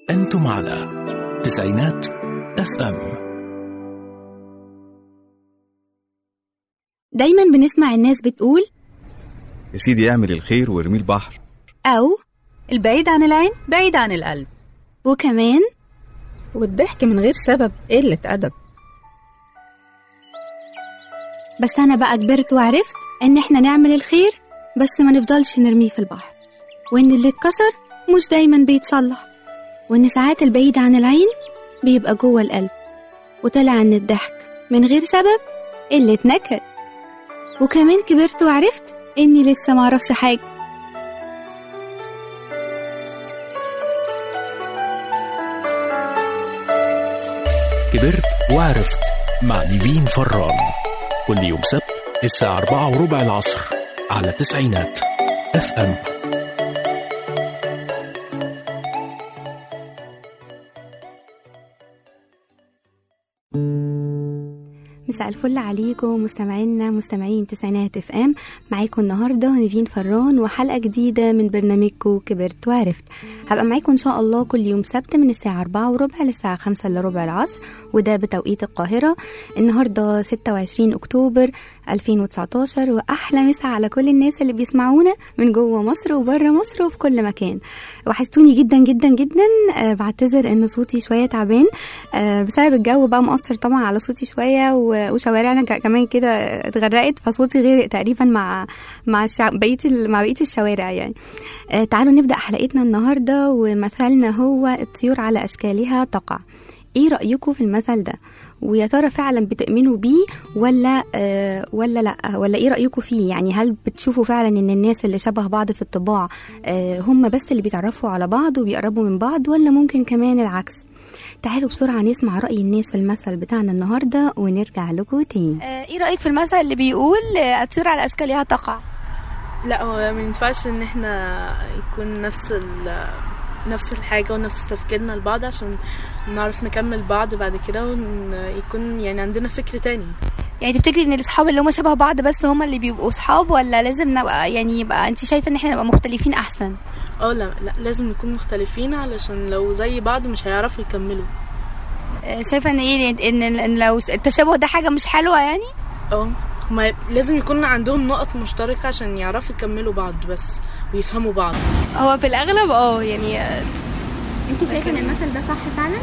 أنتم على تسعينات اف ام دايما بنسمع الناس بتقول يا سيدي اعمل الخير وارميه البحر أو البعيد عن العين بعيد عن القلب وكمان والضحك من غير سبب قلة أدب بس أنا بقى كبرت وعرفت إن إحنا نعمل الخير بس ما نفضلش نرميه في البحر وإن اللي اتكسر مش دايما بيتصلح وإن ساعات البعيد عن العين بيبقى جوه القلب وطلع إن الضحك من غير سبب قلة نكد وكمان كبرت وعرفت إني لسه معرفش حاجة كبرت وعرفت مع نيفين فران كل يوم سبت الساعة أربعة وربع العصر على تسعينات اف ام مساء الفل عليكم مستمعينا مستمعين تسعينات اف ام معاكم النهارده نيفين فران وحلقه جديده من برنامجكم كبرت وعرفت هبقى معاكم ان شاء الله كل يوم سبت من الساعه 4 وربع للساعه 5 الا ربع العصر وده بتوقيت القاهره النهارده 26 اكتوبر 2019 واحلى مسا على كل الناس اللي بيسمعونا من جوه مصر وبره مصر وفي كل مكان وحشتوني جدا جدا جدا أه بعتذر ان صوتي شويه تعبان أه بسبب الجو بقى مؤثر طبعا على صوتي شويه و- وشوارعنا ك- كمان كده اتغرقت فصوتي غير تقريبا مع مع الشع... بقيه ال... مع بقيه الشوارع يعني أه تعالوا نبدا حلقتنا النهارده ومثلنا هو الطيور على اشكالها تقع ايه رايكم في المثل ده ويا ترى فعلا بتؤمنوا بيه ولا آه ولا لا ولا ايه رايكم فيه يعني هل بتشوفوا فعلا ان الناس اللي شبه بعض في الطباع آه هم بس اللي بيتعرفوا على بعض وبيقربوا من بعض ولا ممكن كمان العكس تعالوا بسرعه نسمع راي الناس في المثل بتاعنا النهارده ونرجع لكم تاني آه، ايه رايك في المثل اللي بيقول آه، الطيور على اشكالها تقع لا هو ما ينفعش ان احنا يكون نفس ال نفس الحاجة ونفس تفكيرنا لبعض عشان نعرف نكمل بعض بعد كده ويكون يعني عندنا فكر تاني يعني تفتكري ان الاصحاب اللي هم شبه بعض بس هم اللي بيبقوا اصحاب ولا لازم نبقى يعني يبقى انت شايفه ان احنا نبقى مختلفين احسن اه لا لا لازم نكون مختلفين علشان لو زي بعض مش هيعرفوا يكملوا آه، شايفه ان ايه ان إن لو التشابه ده حاجه مش حلوه يعني اه هما لازم يكون عندهم نقط مشتركة عشان يعرفوا يكملوا بعض بس ويفهموا بعض هو في الاغلب اه يعني آه، انت شايفه ان المثل ده صح فعلا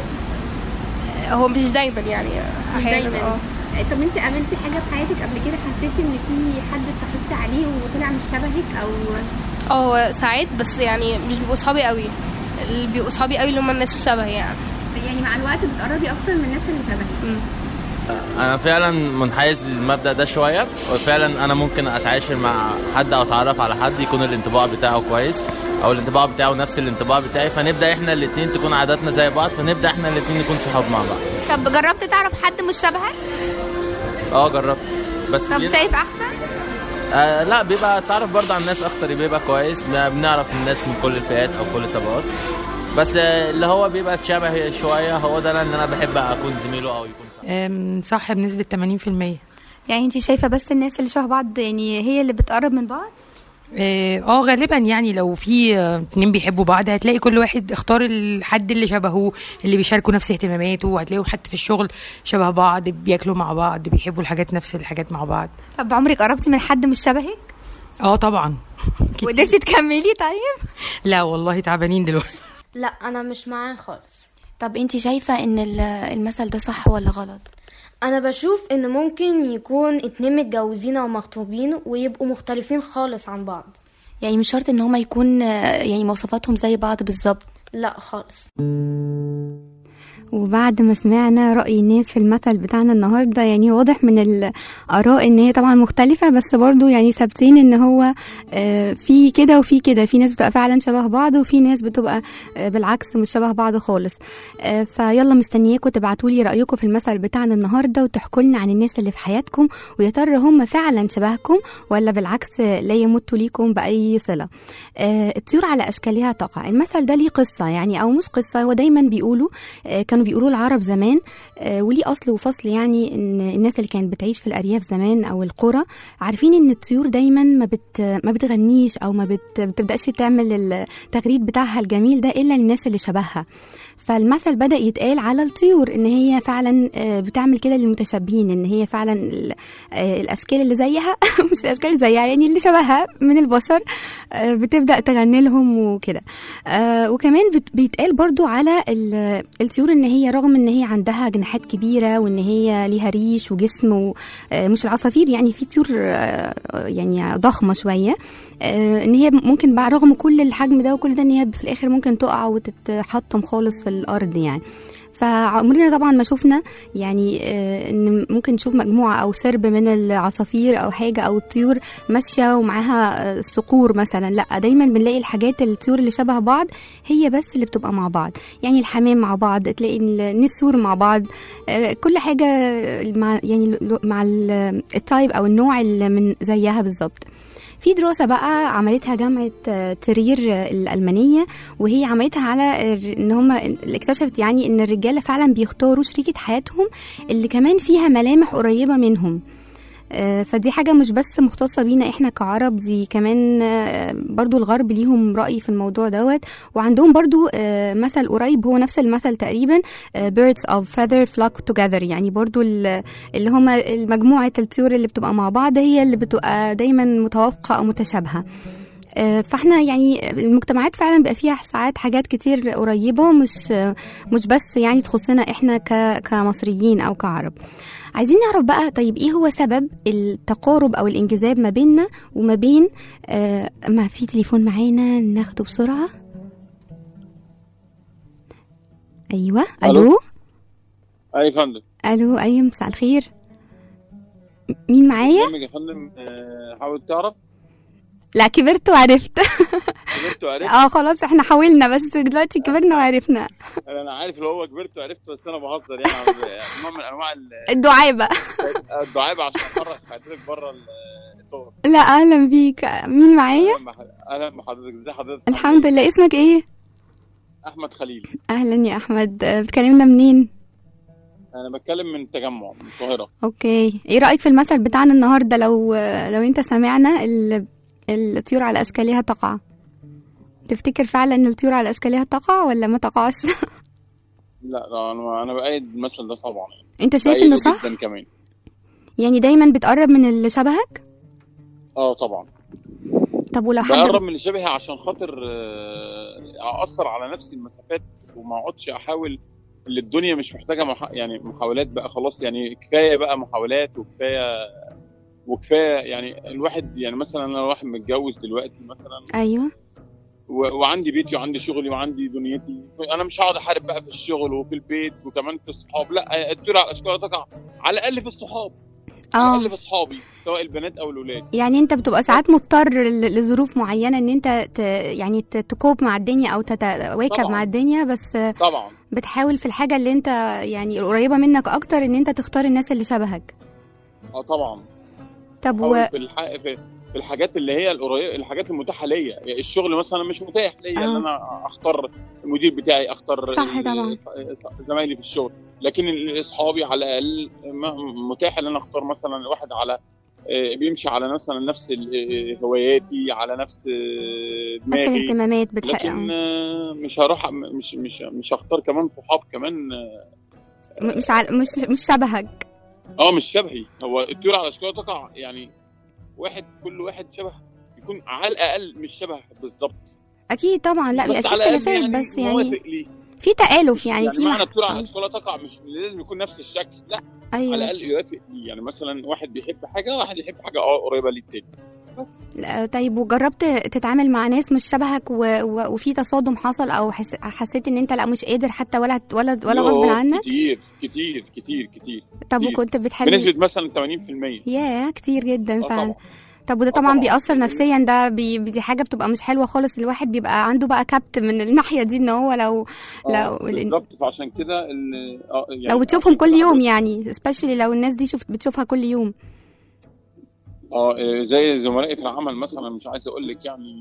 هو مش دايما يعني احيانا دايماً. اه طب انت قابلتي حاجه في حياتك قبل كده حسيتي ان في حد صاحبتي عليه وطلع مش شبهك او اه ساعات بس يعني مش بيبقوا صحابي قوي اللي بيبقوا صحابي قوي اللي هم الناس الشبه يعني يعني مع الوقت بتقربي اكتر من الناس اللي شبهك انا فعلا منحاز للمبدا ده شويه وفعلا انا ممكن اتعاشر مع حد او اتعرف على حد يكون الانطباع بتاعه كويس او الانطباع بتاعه نفس الانطباع بتاعي فنبدا احنا الاثنين تكون عاداتنا زي بعض فنبدا احنا الاثنين نكون صحاب مع بعض طب جربت تعرف حد مش شبهك اه جربت بس طب بيبقى- شايف احسن آه لا بيبقى تعرف برضه على الناس اكتر بيبقى كويس ب- بنعرف الناس من كل الفئات او كل الطبقات بس آه، اللي هو بيبقى تشابه شويه هو ده اللي انا بحب اكون زميله او يكون صاحبي أم، صح بنسبة 80% يعني انت شايفه بس الناس اللي شبه بعض يعني هي اللي بتقرب من بعض اه آه، غالبا يعني لو في آه، اتنين بيحبوا بعض هتلاقي كل واحد اختار الحد اللي شبهه اللي بيشاركوا نفس اهتماماته هتلاقيهم حتى في الشغل شبه بعض بياكلوا مع بعض بيحبوا الحاجات نفس الحاجات مع بعض طب عمرك قربتي من حد مش شبهك اه طبعا كتير. وقدرتي تكملي طيب لا والله تعبانين دلوقتي لا انا مش معاه خالص طب انت شايفه ان ال- المثل ده صح ولا غلط انا بشوف ان ممكن يكون اتنين متجوزين او مخطوبين ويبقوا مختلفين خالص عن بعض يعني مش شرط ان هما يكون آه، يعني مواصفاتهم زي بعض بالظبط لا خالص وبعد ما سمعنا رأي الناس في المثل بتاعنا النهاردة يعني واضح من الآراء إن هي طبعا مختلفة بس برضو يعني ثابتين إن هو آه، في كده وفي كده في ناس بتبقى فعلا شبه بعض وفي ناس بتبقى آه، بالعكس مش شبه بعض خالص آه، فيلا مستنياكم تبعتوا لي رأيكم في المثل بتاعنا النهاردة وتحكوا لنا عن الناس اللي في حياتكم ويا ترى هم فعلا شبهكم ولا بالعكس لا يمتوا ليكم بأي صلة آه، الطيور على أشكالها تقع المثل ده ليه قصة يعني أو مش قصة هو دايما بيقولوا آه، كان كانوا بيقولوا العرب زمان آه، وليه اصل وفصل يعني ان الناس اللي كانت بتعيش في الارياف زمان او القرى عارفين ان الطيور دايما ما بت ما بتغنيش او ما بت بتبداش تعمل التغريد بتاعها الجميل ده الا للناس اللي شبهها فالمثل بدا يتقال على الطيور ان هي فعلا آه، بتعمل كده للمتشابهين ان هي فعلا ال- آه، الاشكال اللي زيها مش الاشكال اللي زيها يعني اللي شبهها من البشر آه، بتبدا تغني لهم وكده آه، وكمان بت- بيتقال برضو على ال- الطيور ان هي رغم ان هي عندها جناحات كبيره وان هي ليها ريش وجسم ومش العصافير يعني في طيور آه، يعني ضخمه شويه آه، ان هي ممكن بقى رغم كل الحجم ده وكل ده ان هي في الاخر ممكن تقع وتتحطم خالص في الارض يعني فعمرنا طبعا ما شفنا يعني آه، ان ممكن نشوف مجموعه او سرب من العصافير او حاجه او الطيور ماشيه ومعاها آه، صقور مثلا لا دايما بنلاقي الحاجات الطيور اللي شبه بعض هي بس اللي بتبقى مع بعض يعني الحمام مع بعض تلاقي النسور مع بعض آه، كل حاجه مع يعني ال- مع ال- التايب او النوع اللي من زيها بالظبط في دراسة بقى عملتها جامعة آه، ترير آه، الألمانية وهي عملتها على الر- ان هم اكتشفت يعني ان الرجالة فعلا بيختاروا شريكة حياتهم اللي كمان فيها ملامح قريبة منهم آه، فدي حاجة مش بس مختصة بينا احنا كعرب دي كمان آه، برضو الغرب ليهم رأي في الموضوع دوت وعندهم برضو آه، مثل قريب هو نفس المثل تقريبا آه، birds of feather flock together يعني برضو ال- اللي هما مجموعة الطيور اللي بتبقى مع بعض هي اللي بتبقى دايما متوافقة أو متشابهة آه، فاحنا يعني المجتمعات فعلا بقى فيها ساعات حاجات كتير قريبة مش آه، مش بس يعني تخصنا احنا ك- كمصريين او كعرب عايزين نعرف بقى طيب ايه هو سبب التقارب او الانجذاب ما بيننا وما بين آه ما في تليفون معانا ناخده بسرعة ايوه ألو. الو اي فندم الو اي مساء الخير مين معايا برنامج يا فندم آه، حاول تعرف لا كبرت وعرفت كبرت وعرفت اه خلاص احنا حاولنا بس دلوقتي كبرنا وعرفنا انا عارف اللي هو كبرت وعرفت بس انا بهزر يعني نوع من انواع ال- الدعابة الدعابه عشان اخرج حضرتك بره الاطار لا اهلا بيك مين معايا أهلاً بح- اهلا بحضرتك ازي حضرتك الحمد لله اسمك ايه احمد خليل اهلا يا احمد آه، بتكلمنا منين انا بتكلم من التجمع من القاهره اوكي ايه رايك في المثل بتاعنا النهارده لو لو انت سمعنا ال- الطيور على اشكالها تقع تفتكر فعلا ان الطيور على اشكالها تقع ولا ما تقعش لا لا انا انا بايد المثل ده طبعا انت شايف بأيده انه صح جدا كمان يعني دايما بتقرب من اللي شبهك اه طبعا طب ولو حد بقرب من اللي شبهي عشان خاطر آه، اقصر على نفسي المسافات وما اقعدش احاول اللي الدنيا مش محتاجه مح... يعني محاولات بقى خلاص يعني كفايه بقى محاولات وكفايه وكفايه يعني الواحد يعني مثلا انا واحد متجوز دلوقتي مثلا ايوه و... وعندي بيتي وعندي شغلي وعندي دنيتي انا مش هقعد احارب بقى في الشغل وفي البيت وكمان في الصحاب لا الدور على الاشكال تقع على الاقل في الصحاب على اه الاقل في اصحابي سواء البنات او الاولاد يعني انت بتبقى ساعات مضطر ل- لظروف معينه ان انت ت... يعني ت- تكوب مع الدنيا او تتواكب طبعاً. مع الدنيا بس طبعا بتحاول في الحاجه اللي انت يعني القريبه منك اكتر ان انت تختار الناس اللي شبهك اه طبعا طب و... بحاول في الح... في في الحاجات اللي هي القريبه الحاجات المتاحه ليا يعني الشغل مثلا مش متاح ليا آه. ان انا اختار المدير بتاعي اختار صح ال- طبعاً. زمايلي في الشغل لكن ال- اصحابي على الاقل م- متاح ان انا اختار مثلا واحد على آه، بيمشي على مثلا نفس ال- آه، هواياتي على نفس آه، نفس دماغي الاهتمامات بتحقق لكن آه، مش هروح مش مش مش هختار كمان صحاب كمان آه، م- مش عل... مش مش شبهك اه مش شبهي هو الطيور على اشكال تقع يعني واحد كل واحد شبه يكون على الاقل مش شبه بالظبط اكيد طبعا لا بس بيبقى في على الأقل اختلافات يعني بس يعني موافق ليه في تآلف يعني يعني في معنى مح... الطيور على آه. اشكال تقع مش لازم يكون نفس الشكل لا على ايوه الاقل يوافق ليه يعني مثلا واحد بيحب حاجه واحد يحب حاجه اه قريبه للتاني لا، طيب وجربت تتعامل مع ناس مش شبهك و... و... وفي تصادم حصل او حس... حسيت ان انت لا مش قادر حتى ولا ولا ولا غصب يوه، عنك كتير كتير كتير كتير طب كتير. وكنت بتحل بنسبه مثلا 80% ياه كتير جدا اه فعلا طبعا طب وده آه طبعا طبعا. بيأثر نفسيا ده بي... دي حاجة بتبقى مش حلوة خالص الواحد بيبقى عنده بقى كبت من الناحية دي ان هو لو اه لو بالظبط فعشان كده ال- اه يعني لو بتشوفهم عشان كل كده يوم حضرتك- يعني especially لو الناس دي شوف بتشوفها كل يوم اه آه، زي زملائي في العمل مثلا مش عايز اقول لك يعني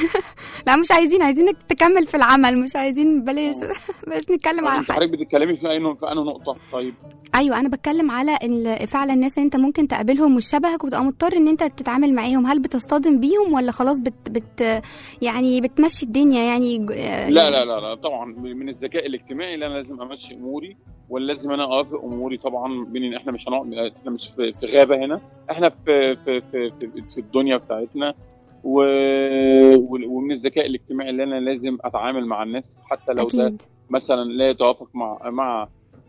لا مش عايزين عايزينك تكمل في العمل مش عايزين بلاش بلاش نتكلم على انت حاجه حضرتك بتتكلمي في انه في انه نقطه طيب ايوه انا بتكلم على ان فعلا الناس اللي انت ممكن تقابلهم مش شبهك وبتبقى مضطر ان انت تتعامل معاهم هل بتصطدم بيهم ولا خلاص بت, بت يعني بتمشي الدنيا يعني ج- لا لا لا لا طبعا من الذكاء الاجتماعي اللي انا لازم امشي اموري ولا لازم انا اوافق اموري طبعا بين ان احنا مش هنقعد احنا مش في, في غابه هنا احنا في في في, في, في الدنيا بتاعتنا و... ومن الذكاء الاجتماعي اللي انا لازم اتعامل مع الناس حتى لو ده اكيد مثلا لا يتوافق مع مع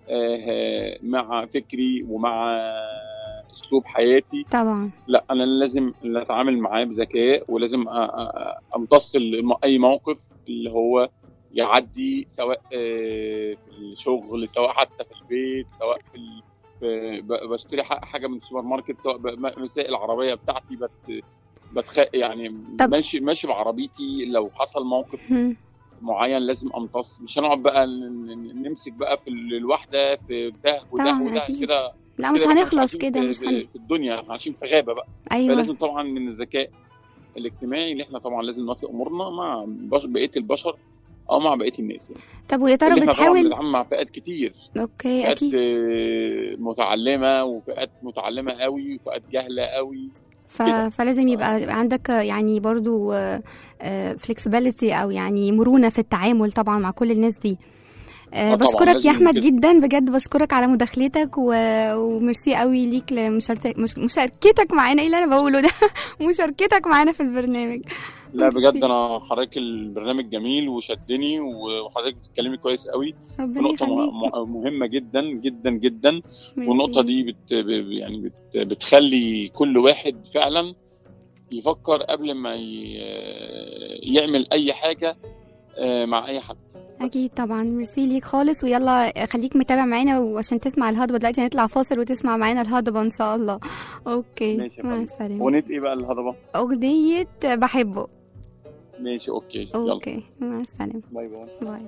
آه، مع فكري ومع اسلوب حياتي طبعا لا انا لازم اللي اتعامل معاه بذكاء ولازم أ- أ- امتص الم- اي موقف اللي هو يعدي سواء آه، في الشغل سواء حتى في البيت سواء في ال- في- ب- بشتري ح- حاجه من السوبر ماركت سواء ب- م- مسائل العربيه بتاعتي بت بتخ... يعني طب- ماشي ماشي بعربيتي لو حصل موقف هم. معين لازم امتص مش هنقعد بقى ن- ن- نمسك بقى في ال- الواحده في ده وده طبعاً وده أكيد. كده لا مش كده إحنا هنخلص عايشين كده في- مش في, هن... في الدنيا إحنا عايشين في غابه بقى ايوه فلازم طبعا من الذكاء الاجتماعي اللي احنا طبعا لازم نوافق امورنا مع بش- بقيه البشر او مع بقيه الناس يعني. طب ويا ترى اللي احنا طبعا بتحاول بنتعامل مع فئات كتير اوكي فئات اكيد آه، متعلمه وفئات متعلمه قوي وفئات جاهله قوي ف... كده. فلازم يبقى عندك يعني برضو فلكسبيليتي او يعني مرونه في التعامل طبعا مع كل الناس دي آه، آه طبعاً، بشكرك لازم يا احمد كده. جدا بجد بشكرك على مداخلتك و... وميرسي قوي ليك لمشاركتك مش... مشاركتك معانا ايه اللي انا بقوله ده مشاركتك معانا في البرنامج لا ميرسي. بجد انا حضرتك البرنامج جميل وشدني وحضرتك بتتكلمي كويس قوي في ربنا نقطه يخليك م- مهمه جدا جدا جدا ميرسي. والنقطه دي بت ب- يعني بت بتخلي كل واحد فعلا يفكر قبل ما ي- يعمل اي حاجه آه، مع اي حد اكيد طبعا ميرسي ليك خالص ويلا خليك متابع معانا وعشان تسمع الهضبه دلوقتي هنطلع فاصل وتسمع معانا الهضبه ان شاء الله اوكي ماشي يا مع فندم. السلامه اغنيه ايه بقى الهضبه اغنيه بحبه ماشي اوكي يلا اوكي مع السلامه باي باي باي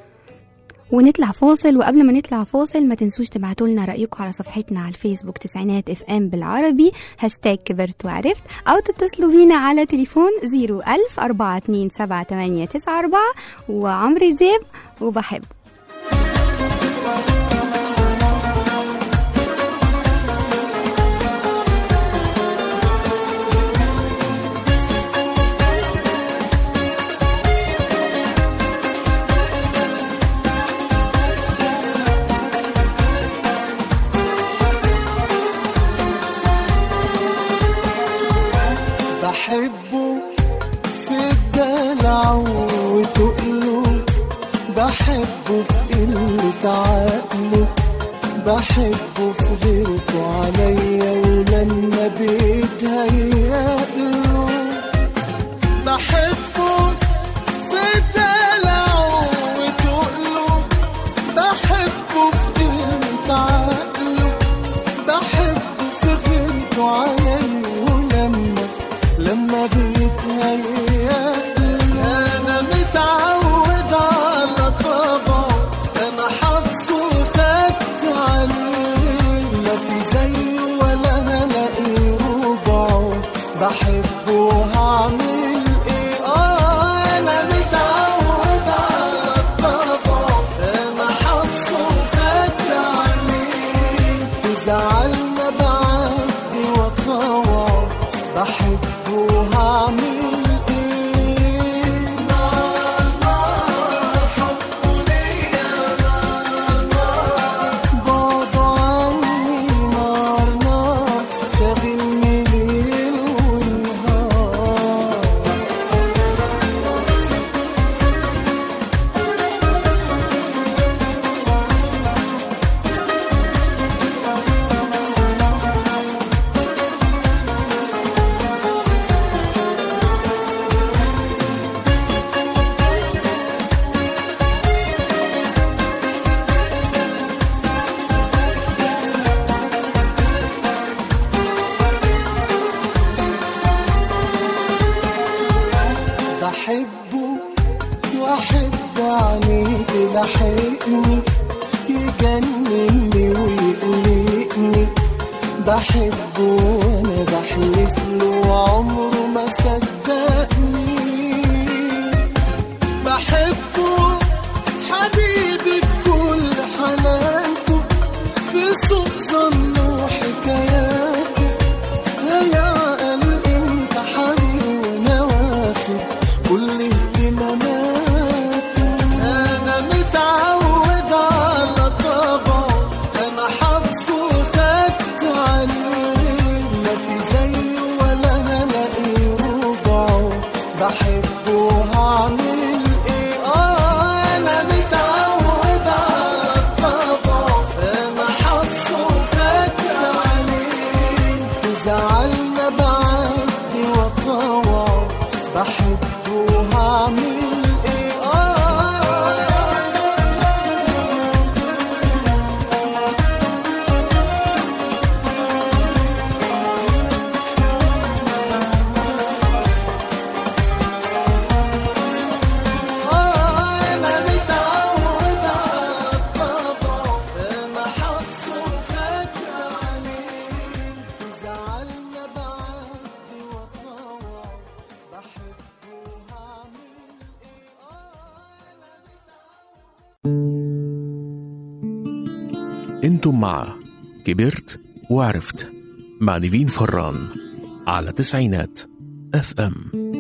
ونطلع فاصل وقبل ما نطلع فاصل ما تنسوش تبعتوا لنا رأيكم على صفحتنا على الفيسبوك تسعينات اف ام بالعربي هاشتاج كبرت وعرفت أو تتصلوا بينا على تليفون 01000 427 وعمرو زيب وبحب بحبه في الدلع وتقله بحبه في قلة عقله بحبه في غيرته عليا ولما بيتهيأله بحبه في الدلع وتقله بحبه في قلة عقله بحبه في غيرته عليا ولما لما بيتهيأ انا متعود على طبعه انا حافظه وخدت عليه لا في زيه ولا هلاقي ربعه بحبه وهعمل ايه اه انا متعود على طبعه انا حافظه وخدت عليه وزعلنا بعدي وطوعه بحبه وهعمل ايه نار نار حبه ليا نار نار بعده عني نار نار شاغلني ليل ونهار بحبه واحب عينيه تلحقني يجنني ويقلقني بحبه وانا بحلف متعود على طبعه انا حافظه وخدت عليه ما في زيه ولا هلاقي ربعه بحبه وهعمل ايه اه انا متعود على طبعه انا حافظه وخدت عليه تزعلنا بعدي وطوعه بحبه وهعمل ايه اه أنا متعود على الطبع أنا حافظه وخدت عليه تزعلنا بعدي وطوع بحبه وهعمل انتم مع كبرت وعرفت مع نيفين فران على تسعينات اف ام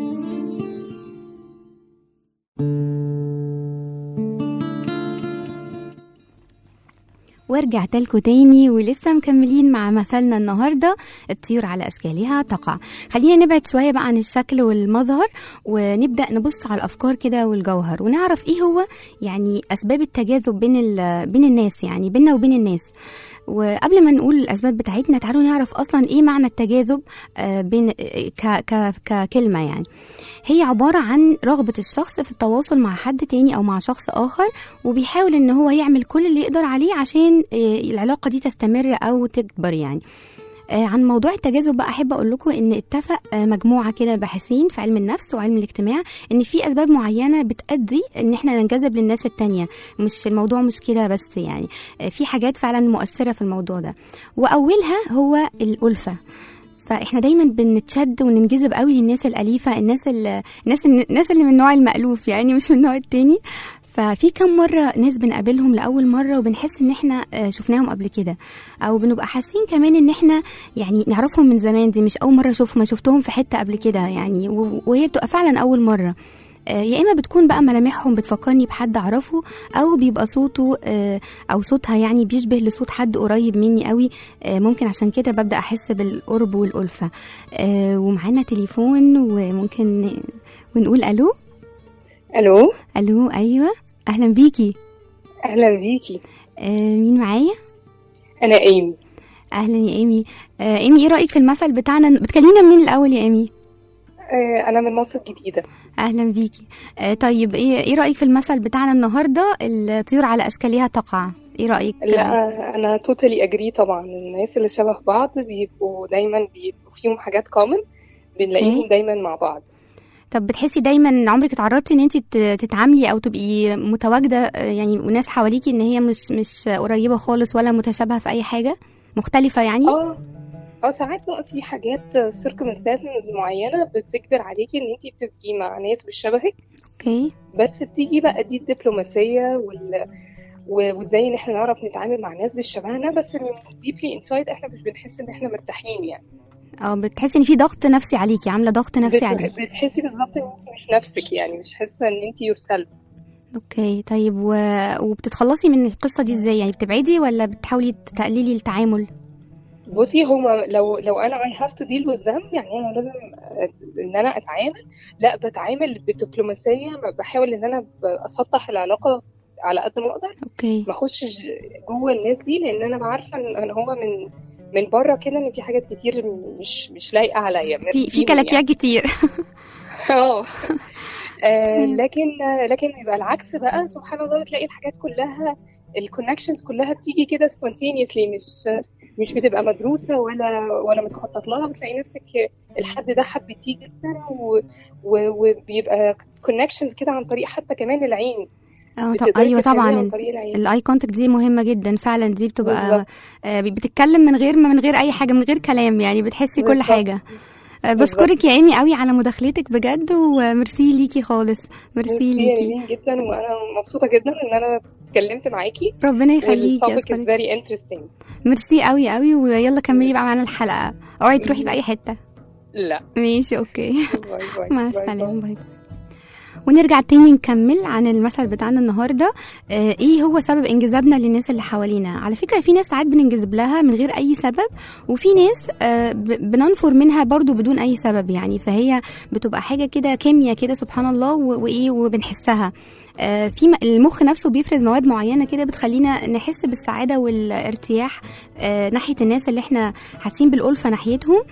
ورجعت لكم تاني ولسه مكملين مع مثلنا النهارده الطيور على اشكالها تقع خلينا نبعد شويه بقى عن الشكل والمظهر ونبدا نبص على الافكار كده والجوهر ونعرف ايه هو يعني اسباب التجاذب بين ال- بين الناس يعني بيننا وبين الناس وقبل ما نقول الاسباب بتاعتنا تعالوا نعرف اصلا ايه معنى التجاذب آه، بين ك ك ككلمه يعني هي عباره عن رغبه الشخص في التواصل مع حد تاني او مع شخص اخر وبيحاول ان هو يعمل كل اللي يقدر عليه عشان آه، العلاقه دي تستمر او تكبر يعني آه، عن موضوع التجاذب بقى احب اقول لكم ان اتفق آه، مجموعه كده باحثين في علم النفس وعلم الاجتماع ان في اسباب معينه بتادي ان احنا ننجذب للناس التانية مش الموضوع مش كده بس يعني آه، في حاجات فعلا مؤثره في الموضوع ده واولها هو الالفه فاحنا دايما بنتشد وننجذب قوي للناس الاليفه الناس ال- الناس الناس اللي من النوع المالوف يعني مش من النوع التاني ففي كم مرة ناس بنقابلهم لأول مرة وبنحس إن إحنا آه، شفناهم قبل كده أو بنبقى حاسين كمان إن إحنا يعني نعرفهم من زمان دي مش أول مرة أشوفهم شفتهم في حتة قبل كده يعني و- وهي بتبقى فعلا أول مرة آه، يا اما بتكون بقى ملامحهم بتفكرني بحد اعرفه او بيبقى صوته آه، او صوتها يعني بيشبه لصوت حد قريب مني قوي آه، ممكن عشان كده ببدا احس بالقرب والالفه آه، ومعانا تليفون وممكن ونقول الو الو الو ايوه اهلا بيكي اهلا بيكي آه، مين معايا انا ايمي اهلا يا ايمي آه، ايمي ايه رايك في المثل بتاعنا بتكلمينا منين الاول يا ايمي آه، انا من مصر الجديده اهلا بيكي آه، طيب ايه ايه رايك في المثل بتاعنا النهارده الطيور على اشكالها تقع ايه رايك لا انا توتالي اجري طبعا الناس اللي شبه بعض بيبقوا دايما بيبقوا فيهم حاجات كومن بنلاقيهم أوكي. دايما مع بعض طب بتحسي دايما عمرك اتعرضتي ان انت تتعاملي او تبقي متواجده آه، يعني وناس حواليكي ان هي مش مش قريبه خالص ولا متشابهه في اي حاجه مختلفه يعني اه اه ساعات بقى في حاجات سيركمستانسز معينه بتجبر عليكي ان انت بتبقي مع ناس مش شبهك اوكي بس بتيجي بقى دي الدبلوماسيه وال و- وازاي ان احنا نعرف نتعامل مع ناس مش شبهنا بس من ديبلي انسايد احنا مش بنحس ان احنا مرتاحين يعني اه بتحسي ان في ضغط نفسي عليكي عامله ضغط نفسي بت- عليكي بتحسي بالظبط ان انت مش نفسك يعني مش حاسه ان انت يور سيلف اوكي طيب و... وبتتخلصي من القصه دي ازاي يعني بتبعدي ولا بتحاولي تقللي التعامل بصي هما لو لو انا I have to deal with them يعني انا لازم أ- ان انا اتعامل لا بتعامل بدبلوماسيه ما بحاول ان انا ب- اسطح العلاقه على قد ما اقدر اوكي ما اخشش جوه الناس دي لان انا عارفه ان إن هو من من بره كده ان في حاجات كتير مش مش لايقه عليا في في فيهم كلاكيع كتير اه آه، لكن آه، لكن بيبقى العكس بقى سبحان الله تلاقي الحاجات كلها الكونكشنز كلها بتيجي كده spontaneously مش مش بتبقى مدروسه ولا ولا متخطط لها بتلاقي نفسك الحد ده حبيتيه جدا و- و- وبيبقى كونكشنز كده عن طريق حتى كمان العين اه طب بتقدري ايوه تفهميها طبعا عن طريق العين الاي كونتاكت دي مهمه جدا فعلا دي بتبقى بالظبط. آه، بتتكلم من غير ما من غير اي حاجه من غير كلام يعني بتحسي كل بالظبط. حاجه آه، بشكرك يا ايمي قوي على مداخلتك بجد وميرسي ليكي خالص ميرسي ميرسي يا ليكي نيفين جدا وانا مبسوطه جدا ان انا اتكلمت معاكي ربنا يخليكي يا والتوبيك از أسماء. فيري انترستنج ميرسي قوي قوي ويلا كملي بقى معانا الحلقه اوعي تروحي في اي حته لا ماشي اوكي باي باي مع باي السلامه باي. باي باي ونرجع تاني نكمل عن المثل بتاعنا النهارده آه ايه هو سبب انجذابنا للناس اللي حوالينا على فكره في ناس ساعات بننجذب لها من غير اي سبب وفي ناس آه ب- بننفر منها برضو بدون اي سبب يعني فهي بتبقى حاجه كده كيمياء كده سبحان الله و- وايه وبنحسها آه، في م- المخ نفسه بيفرز مواد معينه كده بتخلينا نحس بالسعاده والارتياح آه، ناحيه الناس اللي احنا حاسين بالالفه ناحيتهم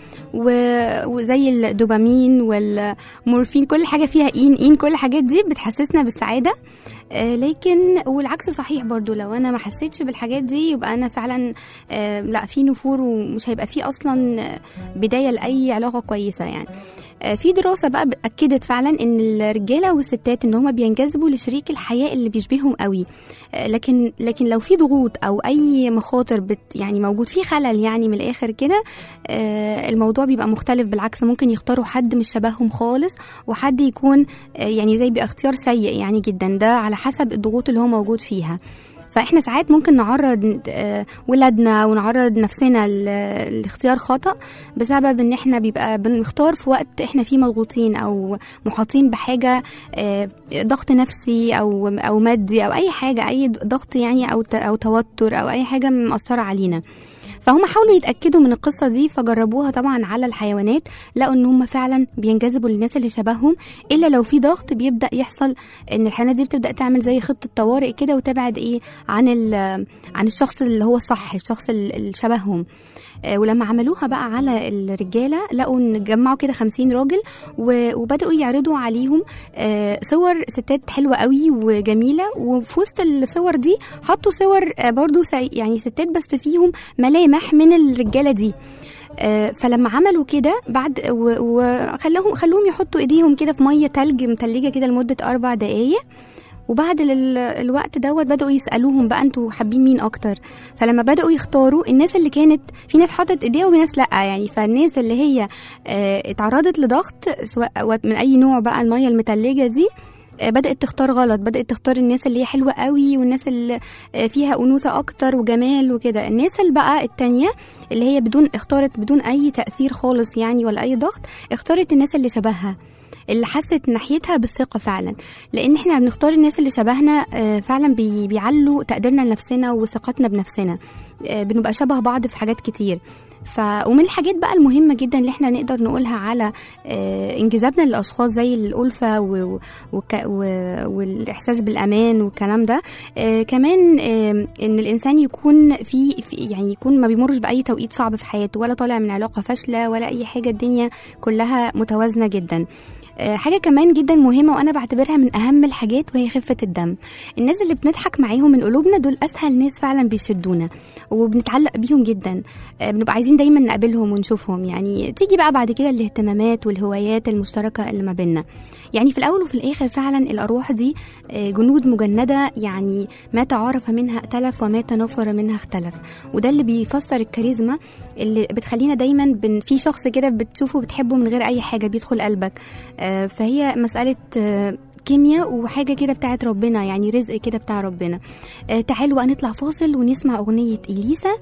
و- وزي الدوبامين والمورفين كل حاجه فيها اين اين كل الحاجات دي بتحسسنا بالسعاده آه، لكن والعكس صحيح برضو لو انا ما حسيتش بالحاجات دي يبقى انا فعلا آه، لا في نفور ومش هيبقى في اصلا آه، بدايه لاي علاقه كويسه يعني آه، في دراسه بقى اكدت فعلا ان الرجاله والستات ان هم بينجذبوا لشريك الحياه اللي بيشبههم قوي آه، لكن لكن لو في ضغوط او اي مخاطر بت يعني موجود فيه خلل يعني من الاخر كده آه، الموضوع بيبقى مختلف بالعكس ممكن يختاروا حد مش شبههم خالص وحد يكون آه، يعني زي باختيار سيء يعني جدا ده على حسب الضغوط اللي هو موجود فيها فاحنا ساعات ممكن نعرض آه، ولادنا ونعرض نفسنا ل- لاختيار خطأ بسبب ان احنا بيبقى بنختار في وقت احنا فيه مضغوطين او محاطين بحاجه آه، ضغط نفسي او او مادي او اي حاجه اي ضغط يعني او ت- او توتر او اي حاجه مأثره علينا فهم حاولوا يتاكدوا من القصه دي فجربوها طبعا على الحيوانات لقوا ان هم فعلا بينجذبوا للناس اللي شبههم الا لو في ضغط بيبدا يحصل ان الحيوانات دي بتبدا تعمل زي خطه طوارئ كده وتبعد ايه عن ال- عن الشخص اللي هو الصح الشخص ال- اللي شبههم آه، ولما عملوها بقى على الرجاله لقوا ان جمعوا كده 50 راجل و- وبداوا يعرضوا عليهم آه، صور ستات حلوه قوي وجميله وفي وسط الصور دي حطوا صور آه، برضو سي- يعني ستات بس فيهم ملامح من الرجاله دي آه، فلما عملوا كده بعد و- وخلاهم خلوهم يحطوا ايديهم كده في ميه تلج متلجه كده لمده اربع دقائق وبعد ال- الوقت دوت بدأوا يسألوهم بقى انتوا حابين مين اكتر فلما بدأوا يختاروا الناس اللي كانت في ناس حطت ايديها وفي ناس لا يعني فالناس اللي هي آه، اتعرضت لضغط سواء من اي نوع بقى المية المتلجة دي آه، بدأت تختار غلط بدأت تختار الناس اللي هي حلوة قوي والناس اللي آه، فيها أنوثة أكتر وجمال وكده الناس اللي بقى التانية اللي هي بدون اختارت بدون أي تأثير خالص يعني ولا أي ضغط اختارت الناس اللي شبهها اللي حست ناحيتها بالثقة فعلا لأن احنا بنختار الناس اللي شبهنا آه، فعلا بي- بيعلوا تقديرنا لنفسنا وثقتنا بنفسنا آه، بنبقى شبه بعض في حاجات كتير ف ومن الحاجات بقى المهمة جدا اللي احنا نقدر نقولها على آه، انجذابنا للأشخاص زي الألفة و... وك... و... والإحساس بالأمان والكلام ده آه، كمان آه، إن الإنسان يكون في... في يعني يكون ما بيمرش بأي توقيت صعب في حياته ولا طالع من علاقة فاشلة ولا أي حاجة الدنيا كلها متوازنة جدا آه، حاجة كمان جدا مهمة وأنا بعتبرها من أهم الحاجات وهي خفة الدم الناس اللي بنضحك معاهم من قلوبنا دول أسهل ناس فعلا بيشدونا وبنتعلق بيهم جدا آه، بنبقى عايزين دايما نقابلهم ونشوفهم يعني تيجي بقى بعد كده الاهتمامات والهوايات المشتركة اللي ما بيننا يعني في الأول وفي الآخر فعلا الأرواح دي آه، جنود مجندة يعني ما تعارف منها ائتلف وما تنافر منها اختلف وده اللي بيفسر الكاريزما اللي بتخلينا دايما بن في شخص كده بتشوفه بتحبه من غير أي حاجة بيدخل قلبك آه، فهي مسألة آه، كيمياء وحاجة كده بتاعت ربنا يعني رزق كده بتاع ربنا آه، تعالوا بقى نطلع فاصل ونسمع أغنية إليسا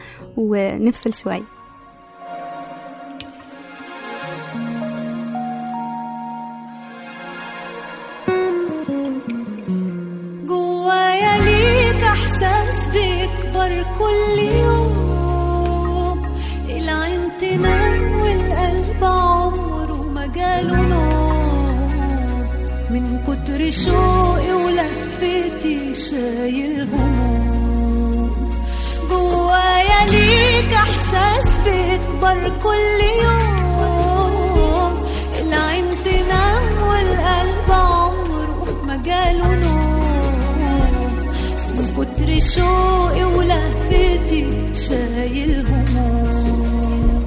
ونفصل شوية جوايا ليك احساس بيكبر كل يوم العين تنام والقلب عمره ما جاله نوم من كتر شوقي ولهفتي شايل هموم جوايا ليك احساس بيكبر كل يوم العين تنام والقلب عمره ما جاله نوم من كتر شوقي ولهفتي شايل هموم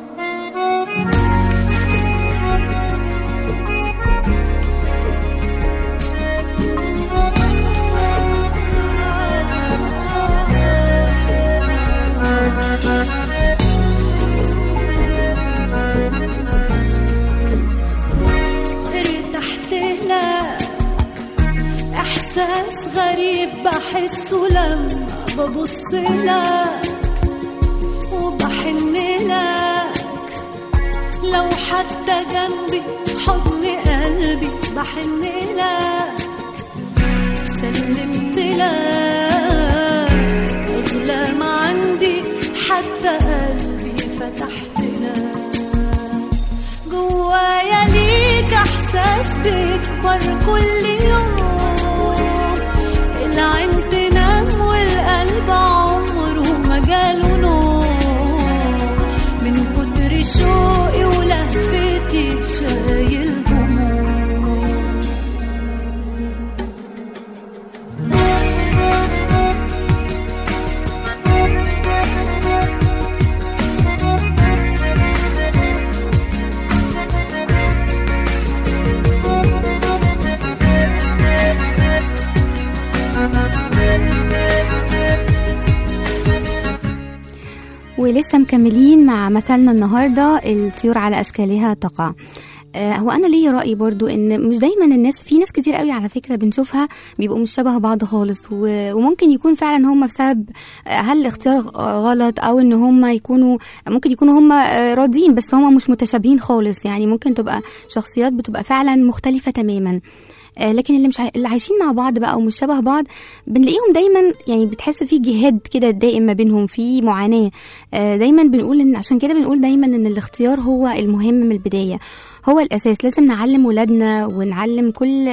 ارتحت لك احساس غريب بحسه لما ببص لك وبحن لك لو حتى جنبي حضن قلبي بحن لك سلمت لك أغلى ما عندي حتى قلبي فتحت لك جوايا ليك احساس بيكبر كل يوم العين تنام والقلب عمره ما جاله نوم من كتر شوقي ولهفتي شايل هموم ولسه مكملين مع مثلنا النهارده الطيور على اشكالها تقع آه، هو انا ليا راي برضو ان مش دايما الناس في ناس كتير قوي على فكره بنشوفها بيبقوا مش شبه بعض خالص و- وممكن يكون فعلا هم بسبب آه، هل الاختيار غ- غلط او ان هم يكونوا ممكن يكونوا هم آه، راضيين بس هم مش متشابهين خالص يعني ممكن تبقى شخصيات بتبقى فعلا مختلفه تماما آه، لكن اللي مش عاي... اللي عايشين مع بعض بقى ومش شبه بعض بنلاقيهم دايما يعني بتحس في جهاد كده دائم ما بينهم في معاناه آه، دايما بنقول ان عشان كده بنقول دايما ان الاختيار هو المهم من البدايه هو الاساس لازم نعلم ولادنا ونعلم كل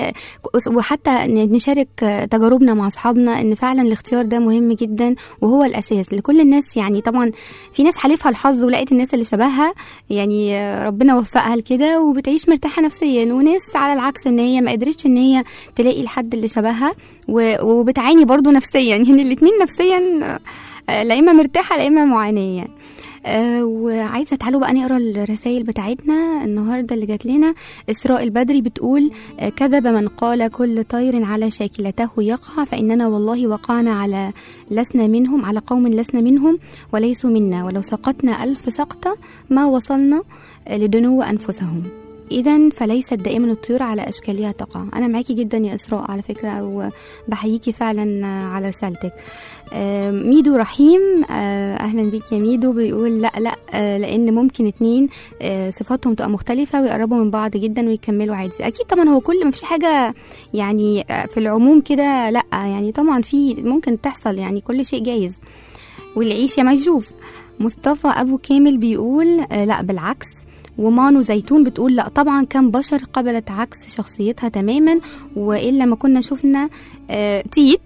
وحتى نشارك تجاربنا مع اصحابنا ان فعلا الاختيار ده مهم جدا وهو الاساس لكل الناس يعني طبعا في ناس حالفها الحظ ولقيت الناس اللي شبهها يعني ربنا وفقها لكده وبتعيش مرتاحه نفسيا وناس على العكس ان هي ما قدرتش ان هي تلاقي الحد اللي شبهها و- وبتعاني برضو نفسيا يعني الاتنين نفسيا آه، لا اما مرتاحه لا اما معاناه يعني آه وعايزه تعالوا بقى نقرا الرسائل بتاعتنا النهارده اللي جات لنا اسراء البدري بتقول آه كذب من قال كل طير على شاكلته يقع فاننا والله وقعنا على لسنا منهم على قوم لسنا منهم وليسوا منا ولو سقطنا الف سقطه ما وصلنا آه لدنو انفسهم اذا فليست دائما الطيور على اشكالها تقع انا معاكي جدا يا اسراء على فكره وبحييكي فعلا آه، على رسالتك آه، ميدو رحيم آه، اهلا بيك يا ميدو بيقول لا لا آه، لان ممكن اتنين آه، صفاتهم تبقى مختلفه ويقربوا من بعض جدا ويكملوا عادي اكيد طبعا هو كل ما فيش حاجه يعني آه، في العموم كده لا يعني طبعا في ممكن تحصل يعني كل شيء جايز والعيش يا ما يشوف مصطفى ابو كامل بيقول آه، لا بالعكس ومانو زيتون بتقول لا طبعا كان بشر قبلت عكس شخصيتها تماما والا ما كنا شفنا آه تيت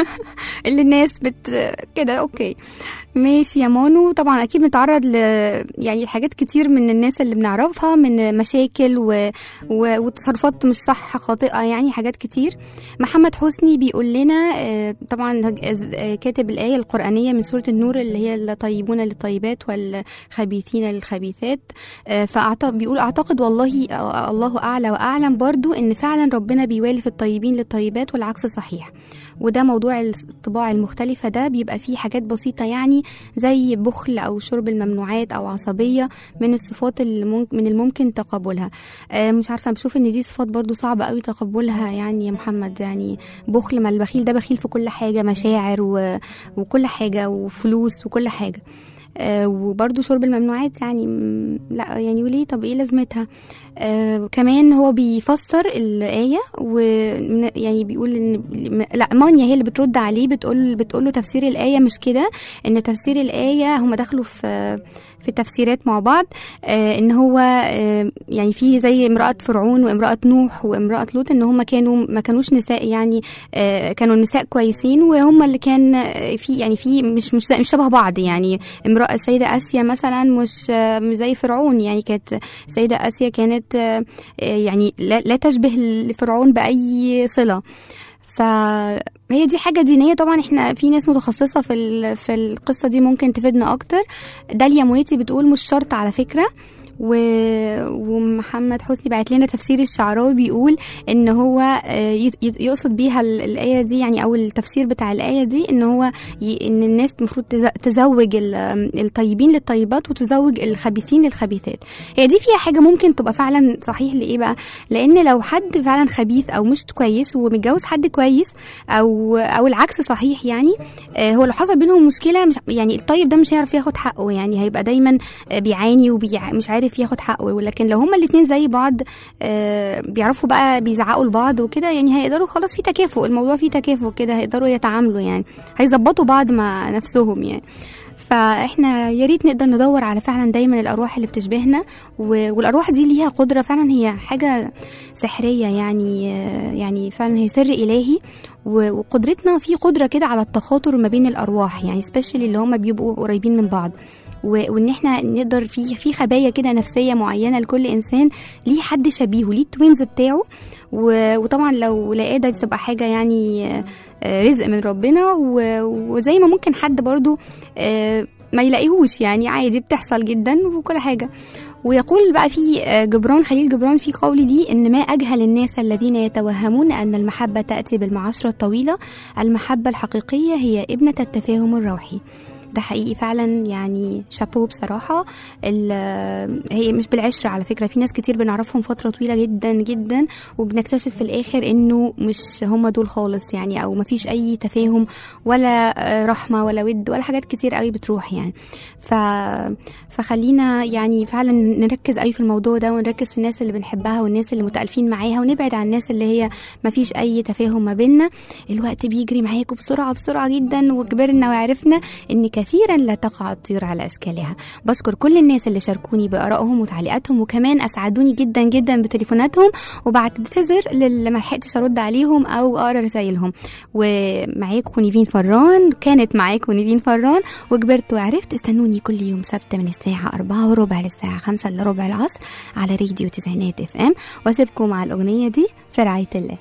اللي الناس بت كده اوكي ماشي يا مانو طبعا اكيد بنتعرض ل يعني حاجات كتير من الناس اللي بنعرفها من مشاكل و... و... وتصرفات مش صح خاطئه يعني حاجات كتير محمد حسني بيقول لنا آه، طبعا آه، كاتب الايه القرانيه من سوره النور اللي هي الطيبون للطيبات والخبيثين للخبيثات آه، فأعت- بيقول اعتقد والله آه، الله اعلى واعلم برضو ان فعلا ربنا بيوالف الطيبين للطيبات والعكس صحيح وده موضوع الطباع المختلفة ده بيبقى فيه حاجات بسيطة يعني زي بخل أو شرب الممنوعات أو عصبية من الصفات اللي ممكن من الممكن تقبلها آه، مش عارفة بشوف إن دي صفات برضو صعبة قوي تقبلها يعني يا محمد يعني بخل ما البخيل ده بخيل في كل حاجة مشاعر و... وكل حاجة وفلوس وكل حاجة آه وبرضو شرب الممنوعات يعني م- لا يعني وليه طب ايه لازمتها آه كمان هو بيفسر الآية و يعني بيقول ان لا مانيا هي اللي بترد عليه بتقول بتقول له تفسير الآية مش كده ان تفسير الآية هم دخلوا في في تفسيرات مع بعض آه ان هو آه يعني في زي امرأة فرعون وامرأة نوح وامرأة لوط ان هم كانوا ما كانوش نساء يعني آه كانوا نساء كويسين وهم اللي كان آه، في يعني في مش مش مش شبه بعض يعني امرأة السيدة آسيا مثلا مش آه، مش زي فرعون يعني كانت السيدة آسيا كانت آه، آه، يعني لا, لا تشبه لفرعون بأي صلة فهي دي حاجة دينية طبعا احنا في ناس متخصصة في ال- في القصة دي ممكن تفيدنا أكتر داليا مويتي بتقول مش شرط على فكرة و... ومحمد حسني بعت لنا تفسير الشعراوي بيقول ان هو آه، يت- يت- يقصد بيها ال- الايه دي يعني او التفسير بتاع الايه دي ان هو ي... ان الناس المفروض تز... تزوج ال... الطيبين للطيبات وتزوج الخبيثين للخبيثات هي دي فيها حاجه ممكن تبقى فعلا صحيح لايه بقى لان لو حد فعلا خبيث او مش كويس ومتجوز حد كويس او او العكس صحيح يعني آه، هو لو حصل بينهم مشكله مش يعني الطيب ده مش هيعرف ياخد حقه يعني هيبقى دايما آه، بيعاني ومش عارف عارف ياخد حقه لكن لو هما الاتنين زي بعض آه، بيعرفوا بقى بيزعقوا لبعض وكده يعني هيقدروا خلاص في تكافؤ الموضوع فيه تكافؤ كده هيقدروا يتعاملوا يعني هيظبطوا بعض مع نفسهم يعني فاحنا يا ريت نقدر ندور على فعلا دايما الارواح اللي بتشبهنا و- والارواح دي ليها قدره فعلا هي حاجه سحريه يعني آه، يعني فعلا هي سر الهي و- وقدرتنا في قدره كده على التخاطر ما بين الارواح يعني سبيشالي اللي هم بيبقوا قريبين من بعض و- وان احنا نقدر في في خبايا كده نفسيه معينه لكل انسان ليه حد شبيهه ليه التوينز بتاعه و- وطبعا لو لقاه ده تبقى حاجه يعني آه، آه، رزق من ربنا و- وزي ما ممكن حد برضو آه، ما يلاقيهوش يعني عادي بتحصل جدا وكل حاجه ويقول بقى في آه، جبران خليل جبران في قول لي ان ما اجهل الناس الذين يتوهمون ان المحبه تاتي بالمعاشره الطويله المحبه الحقيقيه هي ابنه التفاهم الروحي ده حقيقي فعلا يعني شابو بصراحة ال- هي مش بالعشرة على فكرة في ناس كتير بنعرفهم فترة طويلة جدا جدا وبنكتشف في الآخر إنه مش هم دول خالص يعني أو مفيش أي تفاهم ولا آه، رحمة ولا ود ولا حاجات كتير قوي بتروح يعني ف... فخلينا يعني فعلا نركز قوي في الموضوع ده ونركز في الناس اللي بنحبها والناس اللي متألفين معاها ونبعد عن الناس اللي هي مفيش أي تفاهم ما بيننا الوقت بيجري معاكم بسرعة بسرعة جدا وكبرنا وعرفنا إن كثيرا لا تقع الطيور على أشكالها بشكر كل الناس اللي شاركوني بآرائهم وتعليقاتهم وكمان أسعدوني جدا جدا بتليفوناتهم وبعتذر للي ما لحقتش أرد عليهم أو أقرأ رسايلهم ومعاكم نيفين فران كانت معاكم نيفين فران وكبرت وعرفت استنوني كل يوم سبت من الساعة أربعة وربع للساعة خمسة إلا ربع العصر على راديو تسعينات اف ام واسيبكم مع الأغنية دي في رعاية الله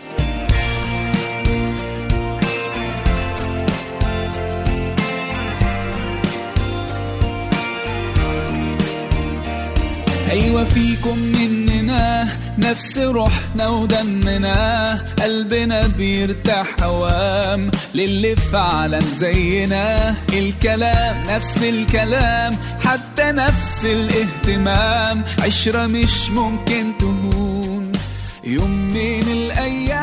أيوة فيكم مننا نفس روحنا ودمنا قلبنا بيرتاح هوام للي فعلا زينا الكلام نفس الكلام حتى نفس الاهتمام عشرة مش ممكن تهون يوم من الأيام